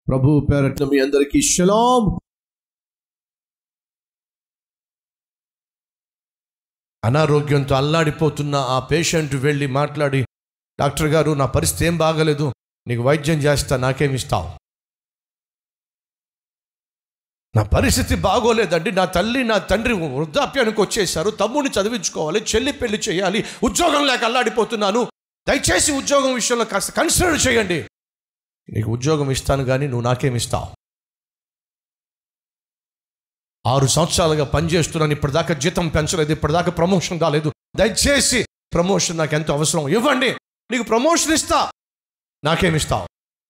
ప్రభు పేరట్న మీ అందరికీ షలాం అనారోగ్యంతో అల్లాడిపోతున్న ఆ పేషెంట్ వెళ్ళి మాట్లాడి డాక్టర్ గారు నా పరిస్థితి ఏం బాగలేదు నీకు వైద్యం చేస్తా నాకేమిస్తావు నా పరిస్థితి బాగోలేదండి నా తల్లి నా తండ్రి వృద్ధాప్యానికి వచ్చేసారు తమ్ముడిని చదివించుకోవాలి చెల్లి పెళ్లి చేయాలి ఉద్యోగం లేక అల్లాడిపోతున్నాను దయచేసి ఉద్యోగం విషయంలో కాస్త కన్సిడర్ చేయండి నీకు ఉద్యోగం ఇస్తాను కానీ నువ్వు నాకేమిస్తావు ఆరు సంవత్సరాలుగా పనిచేస్తున్నాను ఇప్పటిదాకా జీతం పెంచలేదు ఇప్పటిదాకా ప్రమోషన్ కాలేదు దయచేసి ప్రమోషన్ నాకు ఎంతో అవసరం ఇవ్వండి నీకు ప్రమోషన్ ఇస్తా నాకేమిస్తావు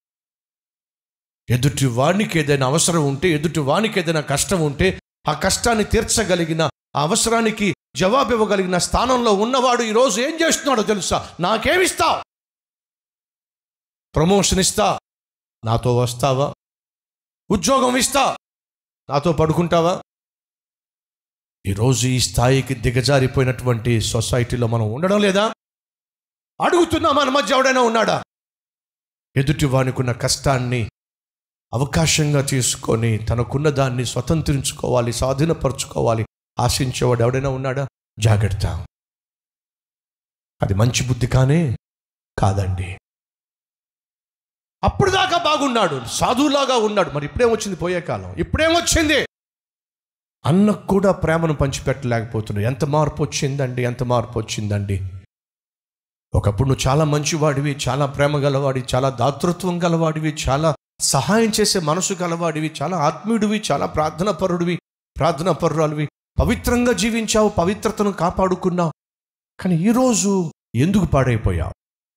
ఎదుటి వానికి ఏదైనా అవసరం ఉంటే ఎదుటి వానికి ఏదైనా కష్టం ఉంటే ఆ కష్టాన్ని తీర్చగలిగిన ఆ అవసరానికి జవాబు ఇవ్వగలిగిన స్థానంలో ఉన్నవాడు ఈరోజు ఏం చేస్తున్నాడో తెలుసా నాకేమిస్తావు ప్రమోషన్ ఇస్తా నాతో వస్తావా ఉద్యోగం ఇస్తా నాతో పడుకుంటావా ఈరోజు ఈ స్థాయికి దిగజారిపోయినటువంటి సొసైటీలో మనం ఉండడం లేదా అడుగుతున్నా మన మధ్య ఎవడైనా ఉన్నాడా ఎదుటి వానికున్న కష్టాన్ని అవకాశంగా తీసుకొని తనకున్న దాన్ని స్వతంత్రించుకోవాలి స్వాధీనపరచుకోవాలి ఆశించేవాడు ఎవడైనా ఉన్నాడా జాగ్రత్త అది మంచి బుద్ధి కానే కాదండి అప్పుడు దాకా బాగున్నాడు సాధువులాగా ఉన్నాడు మరి ఇప్పుడేం వచ్చింది పోయే కాలం ఇప్పుడేం వచ్చింది అన్నకు కూడా ప్రేమను పంచిపెట్టలేకపోతున్నాడు ఎంత మార్పు వచ్చిందండి ఎంత మార్పు వచ్చిందండి ఒకప్పుడు నువ్వు చాలా మంచివాడివి చాలా ప్రేమ గలవాడి చాలా దాతృత్వం గలవాడివి చాలా సహాయం చేసే మనసు గలవాడివి చాలా ఆత్మీయుడివి చాలా ప్రార్థన పరుడివి ప్రార్థన పరురాలివి పవిత్రంగా జీవించావు పవిత్రతను కాపాడుకున్నావు కానీ ఈరోజు ఎందుకు పాడైపోయావు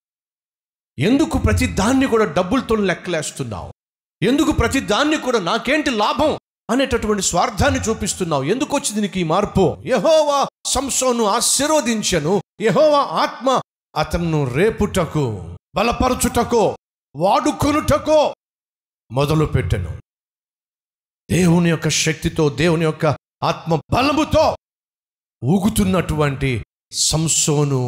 ఎందుకు ప్రతి దాన్ని కూడా డబ్బులతో లెక్కలేస్తున్నావు ఎందుకు ప్రతి దాన్ని కూడా నాకేంటి లాభం అనేటటువంటి స్వార్థాన్ని చూపిస్తున్నావు ఎందుకు వచ్చింది నీకు ఈ మార్పు యహోవా సంసోను ఆశీర్వదించను యహోవా ఆత్మ అతను రేపుటకు బలపరచుటకో వాడుకొనుటకో మొదలు పెట్టెను దేవుని యొక్క శక్తితో దేవుని యొక్క ఆత్మ బలముతో ఊగుతున్నటువంటి సంసోను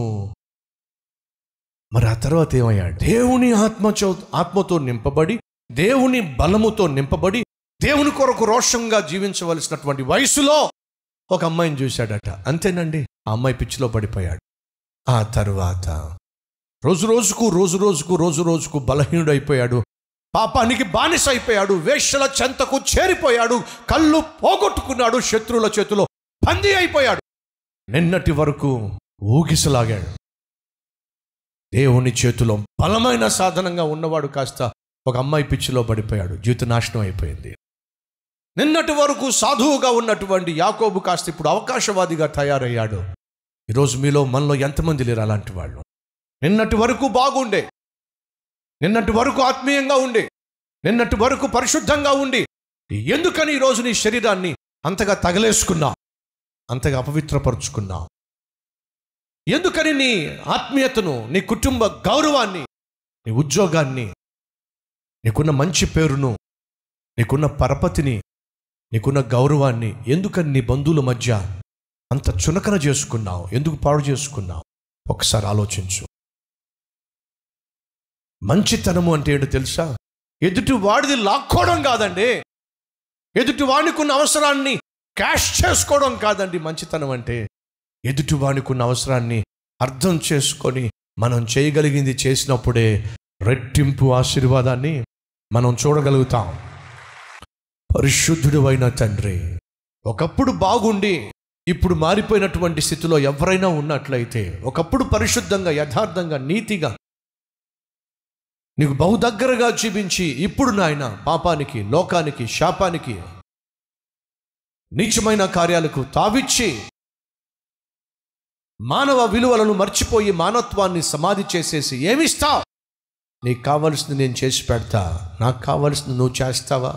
మరి ఆ తర్వాత ఏమయ్యాడు దేవుని ఆత్మచో ఆత్మతో నింపబడి దేవుని బలముతో నింపబడి దేవుని కొరకు రోషంగా జీవించవలసినటువంటి వయసులో ఒక అమ్మాయిని చూశాడట అంతేనండి ఆ అమ్మాయి పిచ్చిలో పడిపోయాడు ఆ తరువాత రోజు రోజుకు రోజు రోజుకు రోజు రోజుకు బలహీనుడైపోయాడు పాపానికి బానిస అయిపోయాడు వేష్యల చెంతకు చేరిపోయాడు కళ్ళు పోగొట్టుకున్నాడు శత్రువుల చేతిలో బందీ అయిపోయాడు నిన్నటి వరకు ఊగిసలాగాడు దేవుని చేతిలో బలమైన సాధనంగా ఉన్నవాడు కాస్త ఒక అమ్మాయి పిచ్చిలో పడిపోయాడు జీవిత నాశనం అయిపోయింది నిన్నటి వరకు సాధువుగా ఉన్నటువంటి యాకోబు కాస్త ఇప్పుడు అవకాశవాదిగా తయారయ్యాడు ఈరోజు మీలో మనలో ఎంతమంది లేరు అలాంటి వాళ్ళు నిన్నటి వరకు బాగుండే నిన్నటి వరకు ఆత్మీయంగా ఉండి నిన్నటి వరకు పరిశుద్ధంగా ఉండి ఎందుకని ఈరోజు నీ శరీరాన్ని అంతగా తగలేసుకున్నావు అంతగా అపవిత్రపరుచుకున్నావు ఎందుకని నీ ఆత్మీయతను నీ కుటుంబ గౌరవాన్ని నీ ఉద్యోగాన్ని నీకున్న మంచి పేరును నీకున్న పరపతిని నీకున్న గౌరవాన్ని ఎందుకని నీ బంధువుల మధ్య అంత చునకన చేసుకున్నావు ఎందుకు పాడు చేసుకున్నావు ఒకసారి ఆలోచించు మంచితనము అంటే ఏంటో తెలుసా ఎదుటి వాడిది లాక్కోవడం కాదండి ఎదుటి వాడికున్న అవసరాన్ని క్యాష్ చేసుకోవడం కాదండి మంచితనం అంటే ఎదుటి వాడికున్న అవసరాన్ని అర్థం చేసుకొని మనం చేయగలిగింది చేసినప్పుడే రెట్టింపు ఆశీర్వాదాన్ని మనం చూడగలుగుతాం పరిశుద్ధుడు అయిన తండ్రి ఒకప్పుడు బాగుండి ఇప్పుడు మారిపోయినటువంటి స్థితిలో ఎవరైనా ఉన్నట్లయితే ఒకప్పుడు పరిశుద్ధంగా యథార్థంగా నీతిగా నీకు బహు దగ్గరగా జీవించి ఇప్పుడు నాయన పాపానికి లోకానికి శాపానికి నీచమైన కార్యాలకు తావిచ్చి మానవ విలువలను మర్చిపోయి మానవత్వాన్ని సమాధి చేసేసి ఏమిస్తావు నీకు కావలసింది నేను చేసి పెడతా నాకు కావలసింది నువ్వు చేస్తావా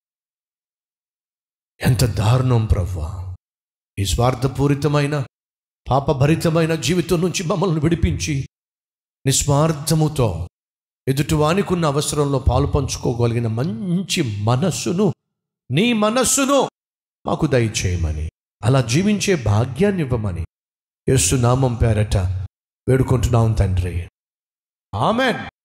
ఎంత దారుణం ప్రవ్వా ఈ స్వార్థపూరితమైన పాపభరితమైన జీవితం నుంచి మమ్మల్ని విడిపించి నిస్వార్థముతో ఎదుటివానికున్న అవసరంలో పాలు పంచుకోగలిగిన మంచి మనస్సును నీ మనస్సును మాకు దయచేయమని అలా జీవించే భాగ్యాన్ని ఇవ్వమని యేసు నామం పేరట వేడుకుంటున్నాం తండ్రి ఆమెన్